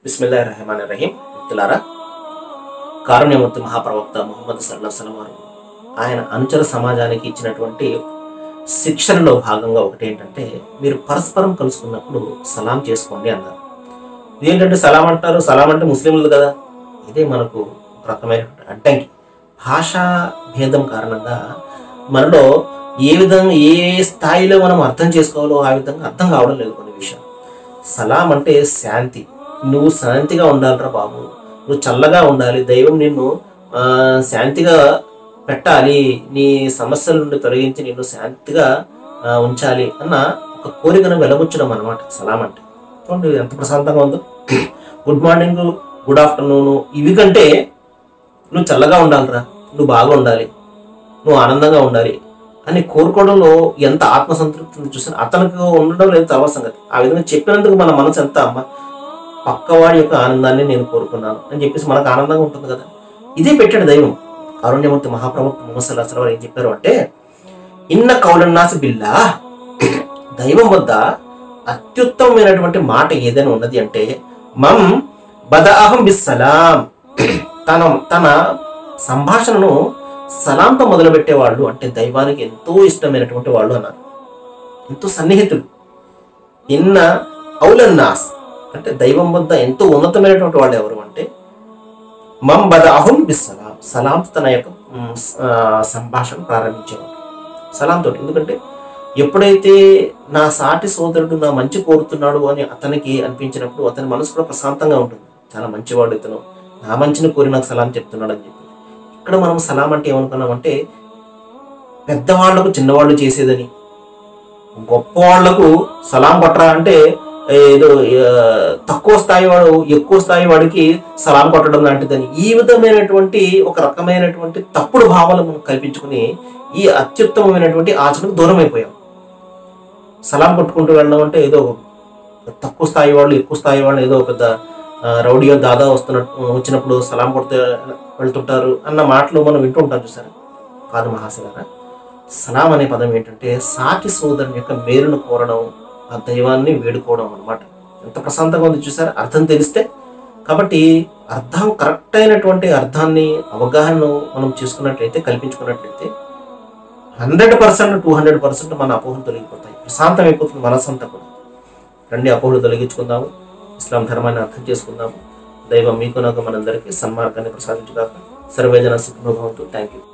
బిస్మిల్లా రహమాన్ రహీం మిత్రులారా కారుణ్యమూర్తి మహాప్రవక్త ముహమ్మద్ సల్లాహం వారు ఆయన అనుచర సమాజానికి ఇచ్చినటువంటి శిక్షణలో భాగంగా ఒకటి ఏంటంటే మీరు పరస్పరం కలుసుకున్నప్పుడు సలాం చేసుకోండి అన్నారు ఇదేంటంటే సలాం అంటారు సలాం అంటే ముస్లింలు కదా ఇదే మనకు ఒక రకమైనటువంటి అడ్డంకి భాషా భేదం కారణంగా మనలో ఏ విధంగా ఏ స్థాయిలో మనం అర్థం చేసుకోవాలో ఆ విధంగా అర్థం కావడం లేదు కొన్ని విషయాలు సలాం అంటే శాంతి నువ్వు శాంతిగా ఉండాలిరా బాబు నువ్వు చల్లగా ఉండాలి దైవం నిన్ను ఆ, శాంతిగా పెట్టాలి నీ సమస్యల నుండి తొలగించి నిన్ను శాంతిగా ఆ, ఉంచాలి అన్న ఒక కోరికను వెలబుచ్చడం అనమాట సలాం అంటే చూడండి ఎంత ప్రశాంతంగా ఉందో గుడ్ మార్నింగ్ గుడ్ ఆఫ్టర్నూన్ ఇవి కంటే నువ్వు చల్లగా ఉండాలిరా నువ్వు బాగా ఉండాలి నువ్వు ఆనందంగా ఉండాలి అని కోరుకోవడంలో ఎంత ఆత్మసంతృప్తి ఉంది చూసాను అతనికి ఉండడం లేదు తర్వాత సంగతి ఆ విధంగా చెప్పినందుకు మన మనసు ఎంత అమ్మ పక్కవాడి యొక్క ఆనందాన్ని నేను కోరుకున్నాను అని చెప్పేసి మనకు ఆనందంగా ఉంటుంది కదా ఇదే పెట్టాడు దైవం కారుణ్యమూర్తి మహాప్రభు ముహమ్మద్ సల్లాహ్ సల్లాహు ఏం చెప్పారు అంటే ఇన్న కౌలన్నాసి బిల్లా దైవం వద్ద అత్యుత్తమమైనటువంటి మాట ఏదైనా ఉన్నది అంటే మం బదఅహం బిస్సలాం తన తన సంభాషణను సలాంతో మొదలుపెట్టే వాళ్ళు అంటే దైవానికి ఎంతో ఇష్టమైనటువంటి వాళ్ళు అన్నారు ఎంతో సన్నిహితులు ఇన్న ఔలన్నాస్ అంటే దైవం వద్ద ఎంతో ఉన్నతమైనటువంటి వాళ్ళు ఎవరు అంటే మం బద అహం బిస్సలాం సలాంతో తన యొక్క మ్, స- ఆ, సంభాషణ ప్రారంభించేవాడు సలాంతో ఎందుకంటే ఎప్పుడైతే నా సాటి సోదరుడు నా మంచి కోరుతున్నాడు అని అతనికి అనిపించినప్పుడు అతని మనసు కూడా ప్రశాంతంగా ఉంటుంది చాలా మంచివాడు ఇతను నా మంచిని కోరి నాకు సలాం చెప్తున్నాడు అని చెప్పి ఇక్కడ మనం సలాం అంటే ఏమనుకున్నామంటే పెద్దవాళ్లకు చిన్నవాళ్ళు చేసేదని గొప్ప వాళ్లకు సలాం కొట్టరా అంటే ఏదో ఆ, తక్కువ స్థాయి వాడు ఎక్కువ స్థాయి వాడికి సలాం కొట్టడం లాంటిదని ఈ విధమైనటువంటి ఒక రకమైనటువంటి తప్పుడు భావాలను మనం కల్పించుకుని ఈ అత్యుత్తమమైనటువంటి ఆచరణకు దూరం అయిపోయాం సలాం కొట్టుకుంటూ వెళ్ళడం అంటే ఏదో తక్కువ స్థాయి వాళ్ళు ఎక్కువ స్థాయి వాళ్ళు ఏదో పెద్ద ఆ, రౌడీయో దాదా వస్తున్నట్టు వచ్చినప్పుడు సలాం కొడితే వెళ్తుంటారు అన్న మాటలు మనం వింటూ ఉంటాం చూసారా కాదు మహాశివారా సలాం అనే పదం ఏంటంటే సాటి సోదరుని యొక్క మేలును కోరడం ఆ దైవాన్ని వేడుకోవడం అన్నమాట ఎంత ప్రశాంతంగా ఉంది చూసారా అర్థం తెలిస్తే కాబట్టి అర్థం కరెక్ట్ అయినటువంటి అర్థాన్ని అవగాహనను మనం చేసుకున్నట్లయితే కల్పించుకున్నట్లయితే hundred percent two hundred percent మన అపోహలు తొలగిపోతాయి ప్రశాంతం అయిపోతుంది మనసంతా కూడా రండి అపోహలు తొలగించుకుందాము ఇస్లాం ధర్మాన్ని అర్థం చేసుకుందాము దైవం మీకు నాకు మనందరికీ సన్మార్గాన్ని ప్రసాదించుగాక సర్వేజన సుఖభవంతు థ్యాంక్ యూ